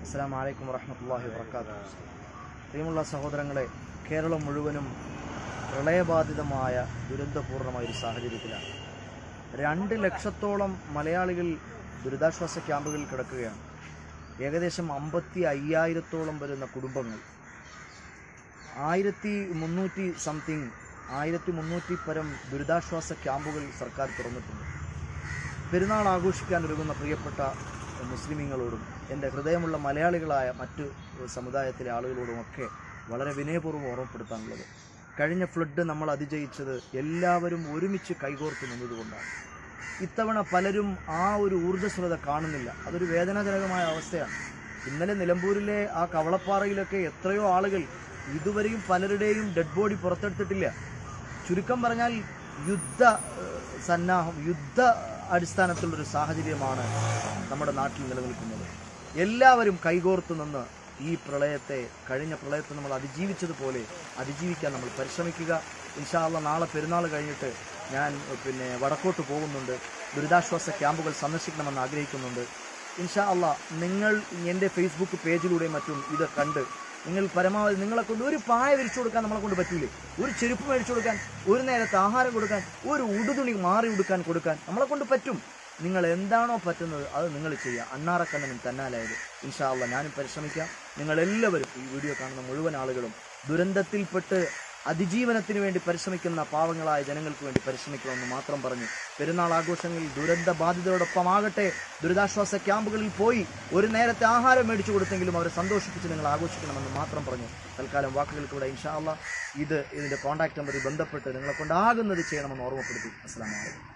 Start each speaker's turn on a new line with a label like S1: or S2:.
S1: അസ്സാം വലൈക്കും വറഹമത്തല്ലാഹി വർക്കാത്തു പ്രിയമുള്ള സഹോദരങ്ങളെ കേരളം മുഴുവനും പ്രളയബാധിതമായ ദുരന്തപൂർണമായ ഒരു സാഹചര്യത്തിലാണ് രണ്ട് ലക്ഷത്തോളം മലയാളികൾ ദുരിതാശ്വാസ ക്യാമ്പുകളിൽ കിടക്കുകയാണ് ഏകദേശം അമ്പത്തി അയ്യായിരത്തോളം വരുന്ന കുടുംബങ്ങൾ ആയിരത്തി മുന്നൂറ്റി സംതിങ് ആയിരത്തി മുന്നൂറ്റി പരം ദുരിതാശ്വാസ ക്യാമ്പുകൾ സർക്കാർ തുറന്നിട്ടുണ്ട് പെരുന്നാൾ ആഘോഷിക്കാൻ ഒരുങ്ങുന്ന പ്രിയപ്പെട്ട മുസ്ലിമീങ്ങളോടും എൻ്റെ ഹൃദയമുള്ള മലയാളികളായ മറ്റു സമുദായത്തിലെ ആളുകളോടുമൊക്കെ വളരെ വിനയപൂർവ്വം ഓർമ്മപ്പെടുത്താനുള്ളത് കഴിഞ്ഞ ഫ്ലഡ് നമ്മൾ അതിജയിച്ചത് എല്ലാവരും ഒരുമിച്ച് കൈകോർത്ത് നിന്നതുകൊണ്ടാണ് ഇത്തവണ പലരും ആ ഒരു ഊർജ്ജസ്വലത കാണുന്നില്ല അതൊരു വേദനാജനകമായ അവസ്ഥയാണ് ഇന്നലെ നിലമ്പൂരിലെ ആ കവളപ്പാറയിലൊക്കെ എത്രയോ ആളുകൾ ഇതുവരെയും പലരുടെയും ഡെഡ് ബോഡി പുറത്തെടുത്തിട്ടില്ല ചുരുക്കം പറഞ്ഞാൽ യുദ്ധ ഏഹ്, സന്നാഹം യുദ്ധ അടിസ്ഥാനത്തിലുള്ളൊരു സാഹചര്യമാണ് നമ്മുടെ നാട്ടിൽ നിലനിൽക്കുന്നത് എല്ലാവരും കൈകോർത്ത് നിന്ന് ഈ പ്രളയത്തെ കഴിഞ്ഞ പ്രളയത്തെ നമ്മൾ അതിജീവിച്ചതുപോലെ അതിജീവിക്കാൻ നമ്മൾ പരിശ്രമിക്കുക ഇൻഷാല്ല നാളെ പെരുന്നാൾ കഴിഞ്ഞിട്ട് ഞാൻ ഏഹ്, പിന്നെ വടക്കോട്ട് പോകുന്നുണ്ട് ദുരിതാശ്വാസ ക്യാമ്പുകൾ സന്ദർശിക്കണമെന്ന് ആഗ്രഹിക്കുന്നുണ്ട് ഇൻഷാ അല്ല നിങ്ങൾ എൻ്റെ ഫേസ്ബുക്ക് പേജിലൂടെയും മറ്റും ഇത് കണ്ട് നിങ്ങൾ പരമാവധി നിങ്ങളെ കൊണ്ട് ഒരു പായ വിരിച്ചു കൊടുക്കാൻ നമ്മളെ കൊണ്ട് പറ്റൂലേ ഒരു ചെരുപ്പ് മേടിച്ചു കൊടുക്കാൻ ഒരു നേരത്തെ ആഹാരം കൊടുക്കാൻ ഒരു ഉടുതുണി മാറി ഉടുക്കാൻ കൊടുക്കാൻ നമ്മളെ കൊണ്ട് പറ്റും നിങ്ങൾ എന്താണോ പറ്റുന്നത് അത് നിങ്ങൾ ചെയ്യുക അണ്ണാറക്കണ്ണനും തന്നാലായത് ഇൻഷാ അല്ല ഞാനും പരിശ്രമിക്കാം നിങ്ങളെല്ലാവരും ഈ വീഡിയോ കാണുന്ന മുഴുവൻ ആളുകളും ദുരന്തത്തിൽപ്പെട്ട് അതിജീവനത്തിന് വേണ്ടി പരിശ്രമിക്കുന്ന പാവങ്ങളായ ജനങ്ങൾക്ക് വേണ്ടി പരിശ്രമിക്കണമെന്ന് മാത്രം പറഞ്ഞു പെരുന്നാൾ ആഘോഷങ്ങളിൽ ദുരന്ത ബാധിതരോടൊപ്പമാകട്ടെ ദുരിതാശ്വാസ ക്യാമ്പുകളിൽ പോയി ഒരു നേരത്തെ ആഹാരം മേടിച്ചു കൊടുത്തെങ്കിലും അവരെ സന്തോഷിപ്പിച്ച് നിങ്ങൾ ആഘോഷിക്കണമെന്ന് മാത്രം പറഞ്ഞു തൽക്കാലം വാക്കുകൾക്കൂടെ ഇൻഷാ അല്ലാ ഇത് ഇതിന്റെ കോൺടാക്ട് നമ്പറിൽ ബന്ധപ്പെട്ട് നിങ്ങളെ കൊണ്ടാകുന്നത് ചെയ്യണമെന്ന് ഓർമ്മപ്പെടുത്തി അസ്സാം വലൈക്കും